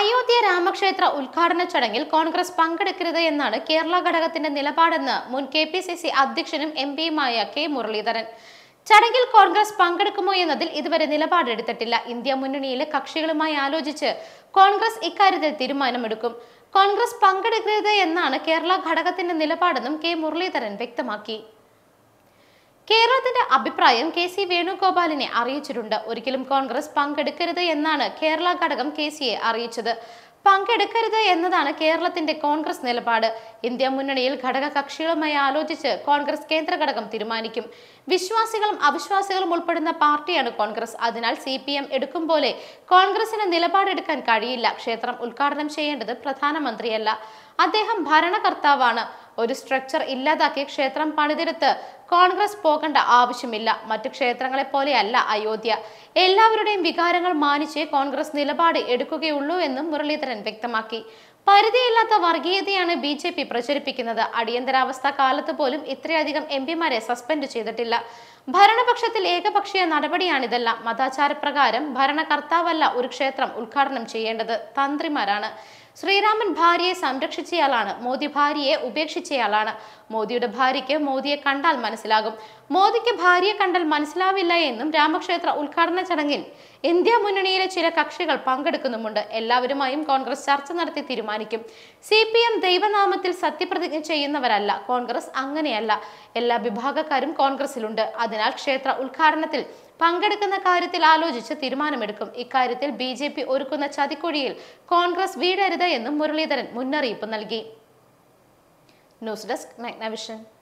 അയോധ്യ രാമക്ഷേത്ര ഉദ്ഘാടന ചടങ്ങിൽ കോൺഗ്രസ് പങ്കെടുക്കരുത് എന്നാണ് കേരള ഘടകത്തിന്റെ നിലപാടെന്ന് മുൻ കെ പി സി സി അധ്യക്ഷനും എം പിയുമായ കെ മുരളീധരൻ ചടങ്ങിൽ കോൺഗ്രസ് പങ്കെടുക്കുമോ എന്നതിൽ ഇതുവരെ നിലപാടെടുത്തിട്ടില്ല ഇന്ത്യ മുന്നണിയിലെ കക്ഷികളുമായി ആലോചിച്ച് കോൺഗ്രസ് ഇക്കാര്യത്തിൽ തീരുമാനമെടുക്കും കോൺഗ്രസ് പങ്കെടുക്കരുത് എന്നാണ് കേരള ഘടകത്തിന്റെ നിലപാടെന്നും കെ മുരളീധരൻ വ്യക്തമാക്കി കേരളത്തിന്റെ അഭിപ്രായം കെ സി വേണുഗോപാലിനെ അറിയിച്ചിട്ടുണ്ട് ഒരിക്കലും കോൺഗ്രസ് പങ്കെടുക്കരുത് എന്നാണ് കേരള ഘടകം കെ സിയെ അറിയിച്ചത് പങ്കെടുക്കരുത് എന്നതാണ് കേരളത്തിന്റെ കോൺഗ്രസ് നിലപാട് ഇന്ത്യ മുന്നണിയിൽ ഘടക കക്ഷികളുമായി ആലോചിച്ച് കോൺഗ്രസ് കേന്ദ്ര ഘടകം തീരുമാനിക്കും വിശ്വാസികളും അവിശ്വാസികളും ഉൾപ്പെടുന്ന പാർട്ടിയാണ് കോൺഗ്രസ് അതിനാൽ സി പി എം എടുക്കും പോലെ കോൺഗ്രസിന് നിലപാടെടുക്കാൻ കഴിയില്ല ക്ഷേത്രം ഉദ്ഘാടനം ചെയ്യേണ്ടത് പ്രധാനമന്ത്രിയല്ല അദ്ദേഹം ഭരണകർത്താവാണ് ഒരു സ്ട്രക്ചർ ഇല്ലാതാക്കി ക്ഷേത്രം പണിതെടുത്ത് കോൺഗ്രസ് പോകേണ്ട ആവശ്യമില്ല മറ്റു ക്ഷേത്രങ്ങളെ പോലെയല്ല അയോധ്യ എല്ലാവരുടെയും വികാരങ്ങൾ മാനിച്ച് കോൺഗ്രസ് നിലപാട് എടുക്കുകയുള്ളൂ എന്നും മുരളീധരൻ വ്യക്തമാക്കി പരിധിയില്ലാത്ത വർഗീയതയാണ് ബി ജെ പി പ്രചരിപ്പിക്കുന്നത് അടിയന്തരാവസ്ഥ കാലത്ത് പോലും ഇത്രയധികം എം പിമാരെ സസ്പെൻഡ് ചെയ്തിട്ടില്ല ഭരണപക്ഷത്തിൽ ഏകപക്ഷീയ നടപടിയാണിതെല്ലാം മതാചാരപ്രകാരം ഭരണകർത്താവല്ല ഒരു ക്ഷേത്രം ഉദ്ഘാടനം ചെയ്യേണ്ടത് തന്ത്രിമാരാണ് ശ്രീരാമൻ ഭാര്യയെ സംരക്ഷിച്ചയാളാണ് മോദി ഭാര്യയെ ഉപേക്ഷിച്ചയാളാണ് മോദിയുടെ ഭാര്യയ്ക്ക് മോദിയെ കണ്ടാൽ മനസ്സിലാകും മോദിക്ക് ഭാര്യയെ കണ്ടാൽ മനസ്സിലാവില്ല എന്നും രാമക്ഷേത്ര ഉദ്ഘാടന ചടങ്ങിൽ ഇന്ത്യ മുന്നണിയിലെ ചില കക്ഷികൾ പങ്കെടുക്കുന്നുമുണ്ട് എല്ലാവരുമായും കോൺഗ്രസ് ചർച്ച നടത്തി തീരുമാനിക്കും സി പി എം ദൈവനാമത്തിൽ സത്യപ്രതിജ്ഞ ചെയ്യുന്നവരല്ല കോൺഗ്രസ് അങ്ങനെയല്ല എല്ലാ വിഭാഗക്കാരും കോൺഗ്രസിലുണ്ട് അതിനാൽ ക്ഷേത്ര ഉദ്ഘാടനത്തിൽ പങ്കെടുക്കുന്ന കാര്യത്തിൽ ആലോചിച്ച് തീരുമാനമെടുക്കും ഇക്കാര്യത്തിൽ ബി ജെ പി ഒരുക്കുന്ന ചതിക്കുഴിയിൽ കോൺഗ്രസ് വീഴരുത് എന്നും മുരളീധരൻ മുന്നറിയിപ്പ് നൽകി ന്യൂസ് ഡെസ്ക് നഗ്നവിഷൻ